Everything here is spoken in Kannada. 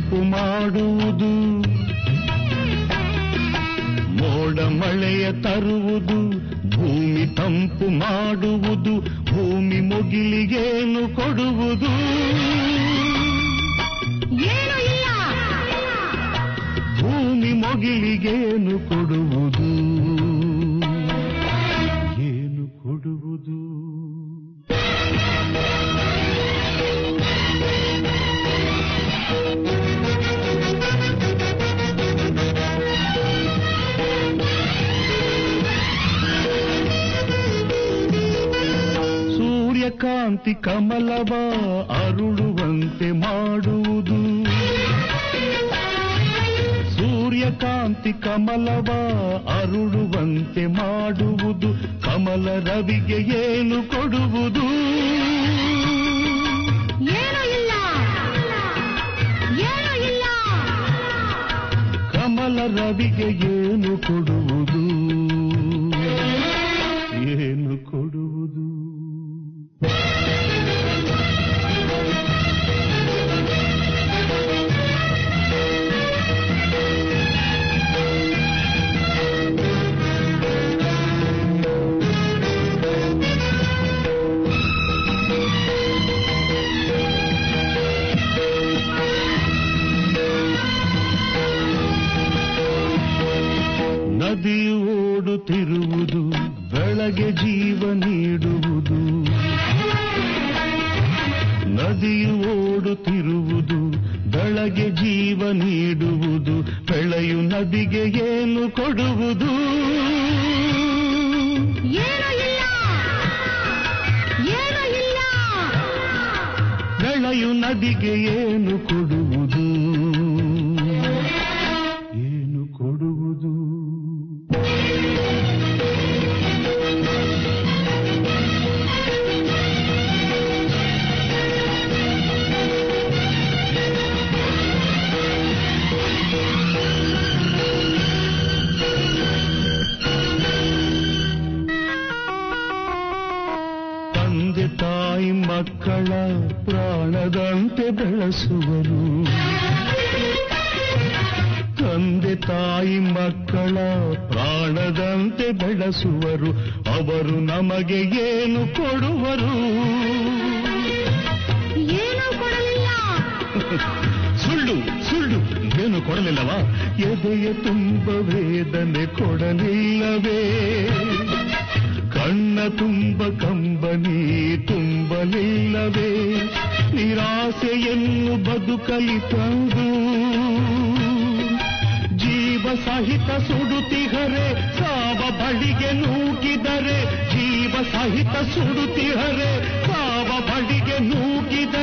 ತಂಪು ಮಾಡುವುದು ಮೋಡ ಮಳೆಯ ತರುವುದು ಭೂಮಿ ತಂಪು ಮಾಡುವುದು ಭೂಮಿ ಮುಗಿಲಿಗೇನು ಕೊಡುವುದು ಏನು ಇಲ್ಲ ಭೂಮಿ ಮೊಗಿಲಿಗೇನು ಕೊಡುವುದು ಏನು ಕೊಡುವುದು ಸೂರ್ಯಕಾಂತಿ ಕಮಲವ ಅರುಳುವಂತೆ ಮಾಡುವುದು ಸೂರ್ಯಕಾಂತಿ ಕಮಲವ ಅರುಳುವಂತೆ ಮಾಡುವುದು ಕಮಲ ರವಿಗೆ ಏನು ಕೊಡುವುದು ಏನು ಇಲ್ಲ ಏನು ಇಲ್ಲ ಕಮಲ ರವಿಗೆ ಏನು ಕೊಡುವುದು ಏನು ಕೊಡುವುದು ನದಿಯು ಓಡುತ್ತಿರುವುದು ಬೆಳಗ್ಗೆ ಜೀವ ನೀಡುವುದು ನದಿಯು ಓಡುತ್ತಿರುವುದು ಬೆಳಗ್ಗೆ ಜೀವ ನೀಡುವುದು ಬೆಳೆಯು ನದಿಗೆ ಏನು ಕೊಡುವುದು ಏನು ಇಲ್ಲ ಏನು ಇಲ್ಲ ಬೆಳೆಯು ನದಿಗೆ ಏನು ಕೊಡುವುದು ಏನು ಕೊಡುವುದು ತಂದೆ ತಾಯಿ ಮಕ್ಕಳ ಪ್ರಾಣದಂತೆ ಬೆಳೆಸುವರು ತಂದೆ ತಾಯಿ ಮಕ್ಕಳ ಪ್ರಾಣದಂತೆ ಬೆಳೆಸುವರು ಅವರು ನಮಗೆ ಏನು ಕೊಡುವರು ಏನು ಕೊಡಲಿಲ್ಲ ಸುಳ್ಳು ಸುಳ್ಳು ಏನು ಕೊಡಲಿಲ್ಲವಾ ಎದೆಯ ತುಂಬ ವೇದನೆ ಕೊಡಲಿಲ್ಲವೇ ಕಣ್ಣ ತುಂಬ ಕಂಬನಿ ತುಂಬಲಿಲ್ಲವೇ ನಿರಾಸೆಯನ್ನು ಬದುಕಲಿ ತಂದು ಜೀವ ಸಹಿತ ಸುಡುತ್ತಿಹರೆ ಸಾವ ಬಳಿಗೆ ನೂಕಿದರೆ ಜೀವ ಸಹಿತ ಸುಡುತ್ತಿಹರೆ ಸಾವ ಬಳಿಗೆ ನೂಕಿದರೆ